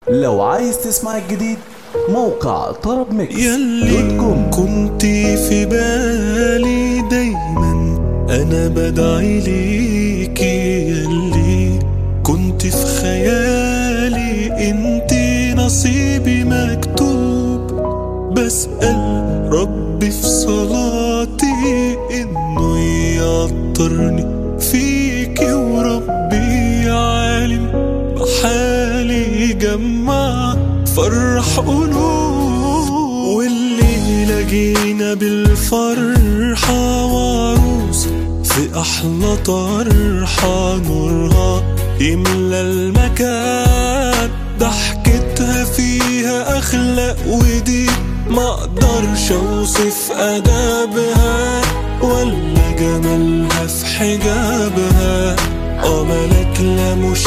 لو عايز تسمع الجديد موقع طرب ميكس دوت يلي كوم كنت في بالي دايما انا بدعي ليكي يلي كنت في خيالي انت نصيبي مكتوب بسأل ربي في صلاتي انه يعطرني فيكي وربي عالم بحالي جمع فرح قلوب واللي لقينا بالفرحة وعروس في أحلى طرحة نورها يملى المكان ضحكتها فيها أخلاق ودي ما أقدرش أوصف أدابها ولا جمالها في حجابها اه ملك لا مش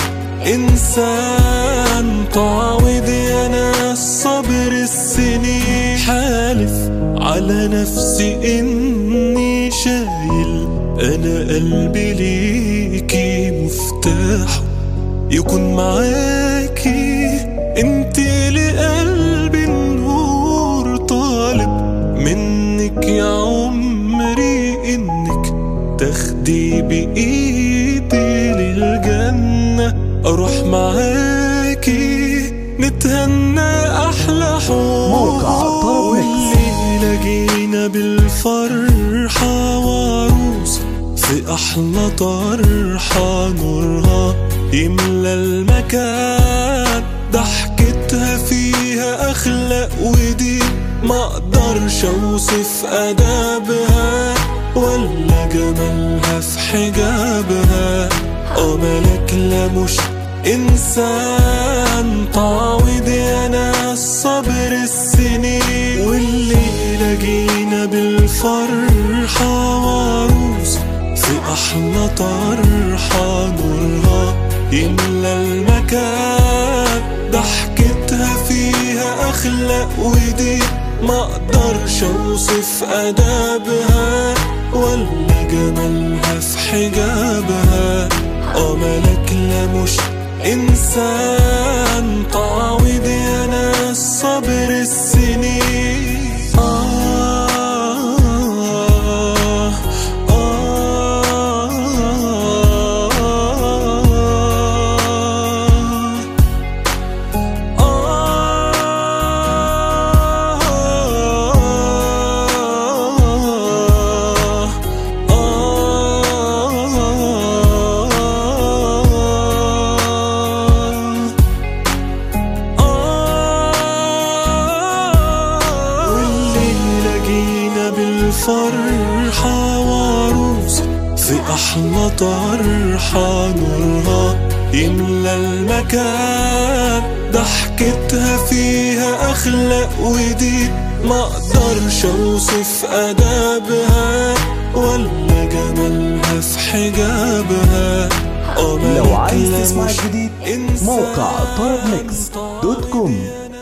إنسان تعود يا ناس صبر السنين حالف على نفسي إني شايل أنا قلبي ليكي مفتاح يكون معاكي انت لقلبي النور طالب منك يا عمري انك تاخدي بايدي للجنة اروح معاكي نتهنى احلى حب موقع طرب ميكس. اللي لقينا بالفرحة وعروس في أحلى طرحة نورها يملى المكان ضحكتها فيها أخلاق ودي ما أقدرش أوصف أدابها ولا جمالها في حجابها اه ملك لا مش إنسان تعود يا ناس صبر السنين واللي لقينا بالفرحة وعروس في أحلى طرحة نورها يملى المكان ضحكتها فيها أخلاق ودي ما أقدرش أوصف أدابها ولا جمالها في حجابها اه ملك لا مش إنسان تعود يا ناس صبر السنين آه آه واللي لقينا بالفرحة وعروس في أحلى طرحة نورها يملى المكان ضحكتها فيها أخلاق ودي ما أقدرش أوصف أدابها ولا جمالها في حجابها اه لو ملك عايز لا تسمع مش الجديد إنسان موقع طرب ميكس دوت كوم تعود يا